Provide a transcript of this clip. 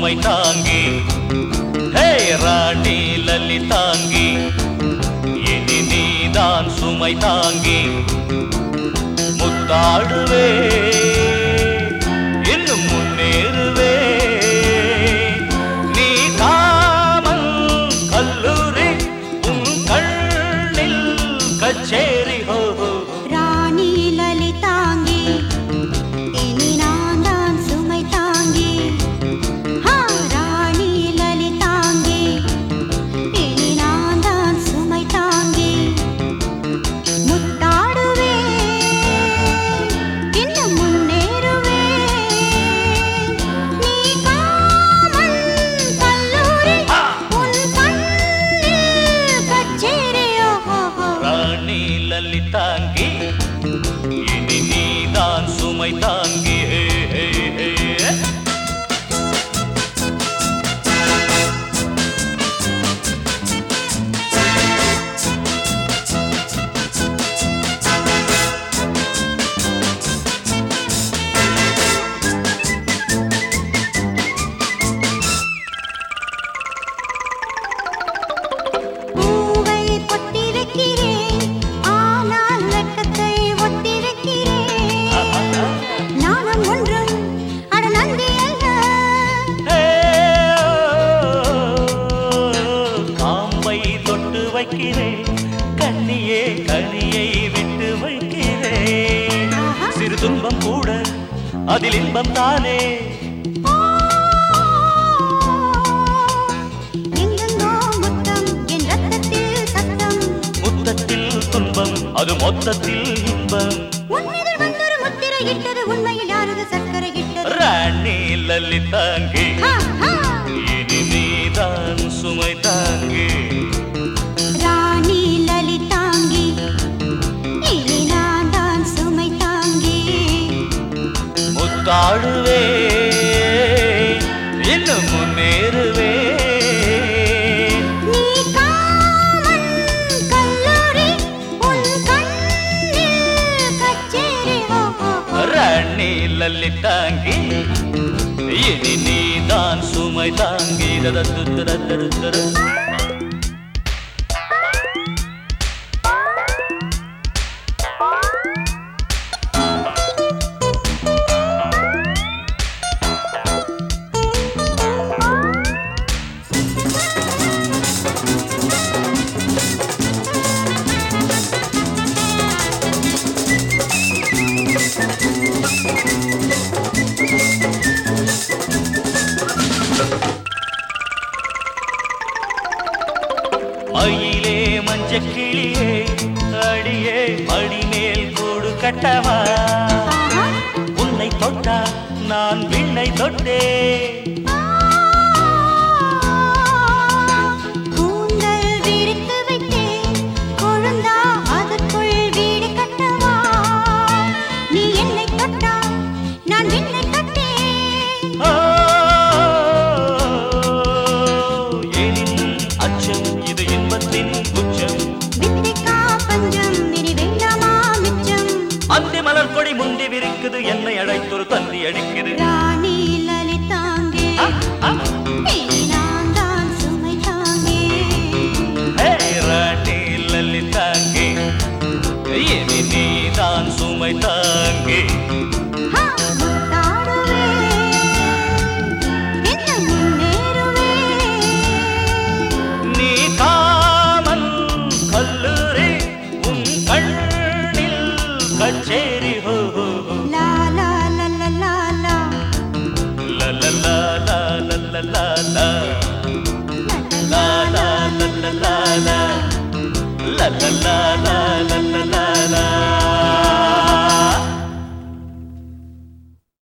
சுமை தாங்கி ஹே ராணி லலிதாங்கி இனி நீதான் சுமை தாங்கி முத்தாடுவே இன்னும் முன்னேறுவே நீ காமல் கல்லூரி உன் கண்ணில் கச்சேரி ஹோ ஹோ ராணி லலிதாங்கி இனி நான் தான் சுமை தாங்கி ஹா ராணி லலிதாங்கி இனி நான் தான் சுமை தாங்கி முத்தாடுவே இன்னும் முன்னேறுவே நீ காமல் கல்லூரி உன் கண்ணில் கச்சேரி ஓஹோ ராணி லலிதாங்கி இனி நீதான் சுமை தாங்கி ஹே, ஹே, ஹே. பூவை பொட்டிருக்கிறேன் ஆனால் வெட்கத்தை ஒட்டிருக்கிறேன் நானும் ஒன்றும் அட நந்தி அல்ல ஹே, காம்பை தொட்டு வைக்கிறேன் கண்ணியே கனியை விட்டு வைக்கிறேன் ஆஹா. சிறு துன்பம் கூட அதில் இன்பம் தானே எங்கெங்கோ முத்தம் என் ரத்தத்தில் சத்தம் முத்தத்தில் துன்பம் அது மொத்தத்தில் இன்பம் உன்னிதழ் வந்தொரு முத்திரை இட்டது உண்மையில் யாரது சர்க்கரை இட்டது ராணி லலிதாங்கி ஹா, ஹா. இனி நீதான் சுமை தாங்கி ராணி லலிதாங்கி இனி நான் தான் சுமை தாங்கி முத்தாடுவே இன்னும் முன்னேறுவே நீ காமன் கல்லூரி உன் கண்ணில் கச்சேரி ஓ ஓ, ஓ. ராணி லலிதாங்கி இனி நீதான் சுமை தாங்கி ததது ததது ததது. மயிலே மஞ்ச கிளியே அடியே மடிமேல் கூடு கட்டவா ஆஹா. உன்னை தொட்டா நான் விண்ணை தொட்டே கூந்தல் விரித்து வைத்தேன் கொழுந்தா அதுக்குள் வீடு கட்டவா நீ என்னை தொட்டா நான் விண்ணை தொட்டேன் ஓ, எனினும் அச்சம் இது இன்பத்தின் உச்சம் வித்திக்கா பஞ்சம் இனி வேண்டாமா மிச்சம் அந்தி மலர் கொடி முந்தி விரிக்குது என்னை அழைத்தொரு தந்தி அடிக்குது ராணி